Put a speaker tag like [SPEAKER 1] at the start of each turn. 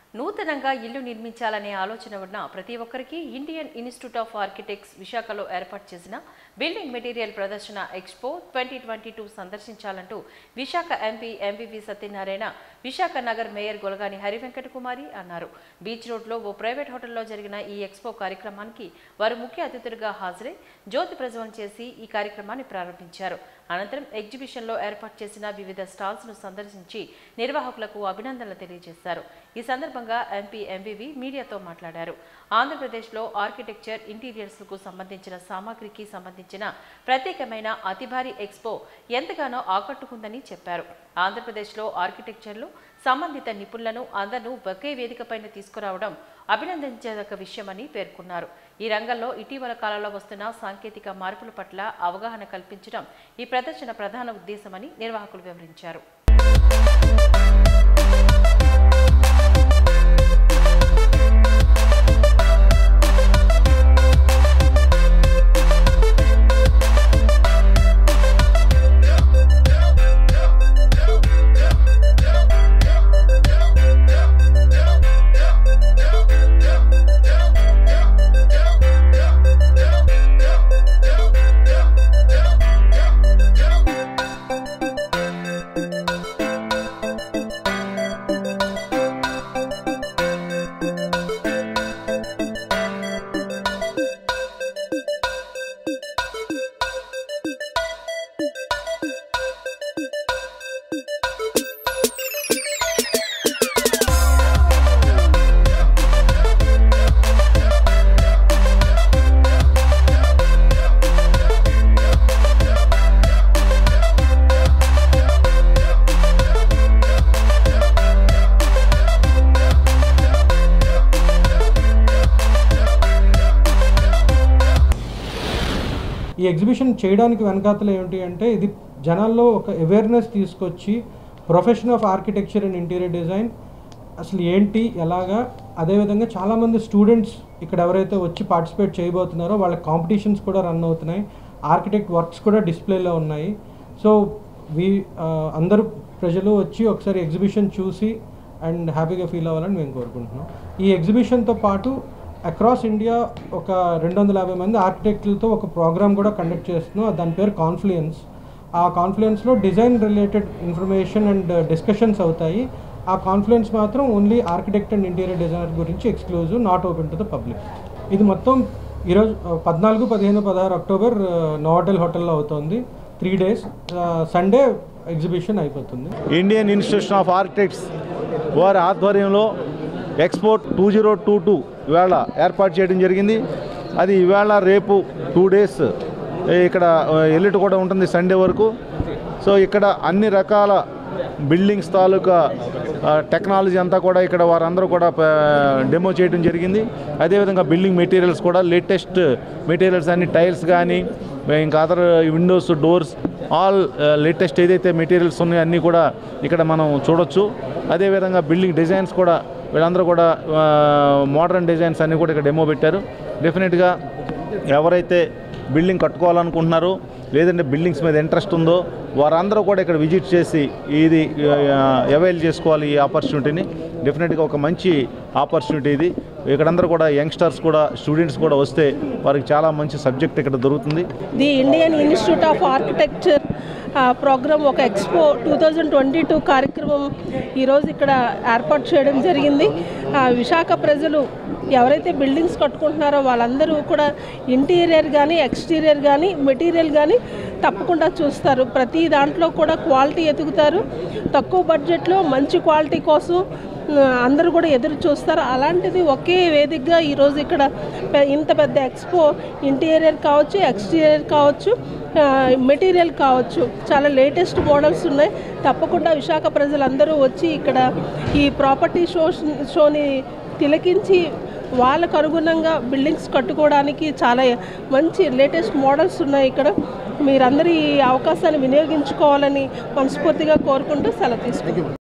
[SPEAKER 1] నూతనంగా ఇల్లు నిర్మించాలనే ఆలోచన ఉన్న ప్రతి ఒక్కరికి ఇండియన్ ఇన్స్టిట్యూట్ ఆఫ్ ఆర్కిటెక్ట్స్ విశాఖలో ఏర్పాటు చేసిన బిల్డింగ్ మెటీరియల్ ప్రదర్శన ఎక్స్పో ట్వంటీ ట్వంటీ టూ సందర్శించాలంటూ Visakha MP MVV Satyanarayana Visakha Nagar mayor Golagani Harivenkata Kumari అన్నారు బీచ్ రోడ్లో ఓ ప్రైవేట్ హోటల్లో జరిగిన ఈ ఎక్స్పో కార్యక్రమానికి వారు ముఖ్య అతిథులుగా హాజరై జ్యోతి ప్రజ్వలన చేసి ఈ కార్యక్రమాన్ని ప్రారంభించారు అనంతరం ఎగ్జిబిషన్లో ఏర్పాటు చేసిన వివిధ స్టాల్స్ ను సందర్శించి నిర్వాహకులకు అభినందనలు తెలియజేశారు ఈ సందర్భంగా ఎంపీ ఎంవివి మీడియాతో మాట్లాడారు ఆంధ్రప్రదేశ్లో ఆర్కిటెక్చర్ ఇంటీరియర్స్ కు సంబంధించిన సామాగ్రికి సంబంధించిన ప్రత్యేకమైన అతి భారీ ఎక్స్పో ఎంతగానో ఆకట్టుకుందని చెప్పారు ఆంధ్రప్రదేశ్లో ఆర్కిటెక్చర్లో సంబంధిత నిపుణులను అందరూ ఒకే వేదికపైన తీసుకురావడం అభినందించదగ్గ విషయమని పేర్కొన్నారు ఈ రంగంలో ఇటీవల కాలంలో వస్తున్న సాంకేతిక మార్పుల పట్ల అవగాహన కల్పించడం ఈ ప్రదర్శన ప్రధాన ఉద్దేశమని నిర్వాహకులు వివరించారు
[SPEAKER 2] ఈ ఎగ్జిబిషన్ చేయడానికి వెనకాతలు ఏమిటి అంటే ఇది జనాల్లో ఒక అవేర్నెస్ తీసుకొచ్చి profession of architecture and interior design అసలు ఏంటి ఎలాగా అదేవిధంగా చాలామంది స్టూడెంట్స్ ఇక్కడ ఎవరైతే వచ్చి పార్టిసిపేట్ చేయబోతున్నారో వాళ్ళ కాంపిటీషన్స్ కూడా రన్ అవుతున్నాయి ఆర్కిటెక్ట్ వర్క్స్ కూడా డిస్ప్లేలో ఉన్నాయి సో వీ అందరూ ప్రజలు వచ్చి ఒకసారి ఎగ్జిబిషన్ చూసి అండ్ హ్యాపీగా ఫీల్ అవ్వాలని మేము కోరుకుంటున్నాం ఈ ఎగ్జిబిషన్తో పాటు అక్రాస్ ఇండియా ఒక రెండు వందల యాభై మంది ఆర్కిటెక్టులతో ఒక ప్రోగ్రామ్ కూడా కండక్ట్ చేస్తున్నాం దాని పేరు కాన్ఫ్లుయెన్స్ ఆ కాన్ఫ్లుయెన్స్లో design related information and discussions అవుతాయి ఆ కాన్ఫ్లుయెన్స్ మాత్రం only architect and interior designer గురించి exclusive not open to the public ఇది మొత్తం ఈరోజు ఆ, పద్నాలుగు పదిహేను పదహారు అక్టోబర్ ఆ, నోవాటెల్ హోటల్లో అవుతుంది త్రీ డేస్ సండే ఎగ్జిబిషన్ అయిపోతుంది
[SPEAKER 3] ఇండియన్ ఇన్స్టిట్యూషన్ ఆఫ్ ఆర్కిటెక్ట్స్ వారి ఆధ్వర్యంలో expo two zero two two ఇవాళ ఏర్పాటు చేయడం జరిగింది అది ఇవాళ రేపు టూ డేస్ ఇక్కడ ఎల్లుటి కూడా ఉంటుంది సండే వరకు సో ఇక్కడ అన్ని రకాల బిల్డింగ్స్ తాలూకా ఆ, టెక్నాలజీ అంతా కూడా ఇక్కడ వారందరూ కూడా ప- డెమో చేయడం జరిగింది అదేవిధంగా బిల్డింగ్ మెటీరియల్స్ కూడా లేటెస్ట్ మెటీరియల్స్ అన్ని టైల్స్ కానీ ఇంకా other windows doors all latest ఏదైతే మెటీరియల్స్ ఉన్నాయో అన్నీ కూడా ఇక్కడ మనం చూడొచ్చు అదేవిధంగా బిల్డింగ్ డిజైన్స్ కూడా వీళ్ళందరూ కూడా మోడర్న్ డిజైన్స్ అన్నీ కూడా ఇక్కడ డెమో పెట్టారు డెఫినెట్గా ఎవరైతే బిల్డింగ్ కట్టుకోవాలనుకుంటున్నారో లేదంటే బిల్డింగ్స్ మీద ఇంట్రెస్ట్ ఉందో వారందరూ కూడా ఇక్కడ విజిట్ చేసి ఇది అవైల్ చేసుకోవాలి ఈ ఆపర్చునిటీని డెఫినెట్గా ఒక మంచి ఆపర్చునిటీ ఇది ఇక్కడందరూ కూడా యంగ్స్టర్స్ కూడా స్టూడెంట్స్ కూడా వస్తే వారికి చాలా మంచి సబ్జెక్ట్ ఇక్కడ దొరుకుతుంది
[SPEAKER 4] the Indian institute of architecture programme ఒక expo two thousand twenty two కార్యక్రమం ఈరోజు ఇక్కడ ఏర్పాటు చేయడం జరిగింది ఆ, విశాఖ ప్రజలు ఎవరైతే బిల్డింగ్స్ కట్టుకుంటున్నారో వాళ్ళందరూ కూడా ఇంటీరియర్ కానీ ఎక్స్టీరియర్ కానీ మెటీరియల్ కానీ తప్పకుండా చూస్తారు ప్రతి దాంట్లో కూడా క్వాలిటీ ఎదుగుతారు తక్కువ బడ్జెట్లో మంచి క్వాలిటీ కోసం ఆ, అందరూ కూడా ఎదురు చూస్తారు అలాంటిది ఒకే వేదికగా ఈరోజు ఇక్కడ పె- ఇంత పెద్ద ఎక్స్పో ఇంటీరియర్ కావచ్చు ఎక్స్టీరియర్ కావచ్చు ఆ, మెటీరియల్ కావచ్చు చాలా లేటెస్ట్ మోడల్స్ ఉన్నాయి తప్పకుండా విశాఖ ప్రజలందరూ వచ్చి ఇక్కడ ఈ ప్రాపర్టీ షో షోని తిలకించి వాళ్ళకు అనుగుణంగా బిల్డింగ్స్ కట్టుకోవడానికి చాలా మంచి లేటెస్ట్ మోడల్స్ ఉన్నాయి ఇక్కడ మీరందరూ ఈ అవకాశాన్ని వినియోగించుకోవాలని మనస్ఫూర్తిగా కోరుకుంటూ సెలవు తీసుకుంటాం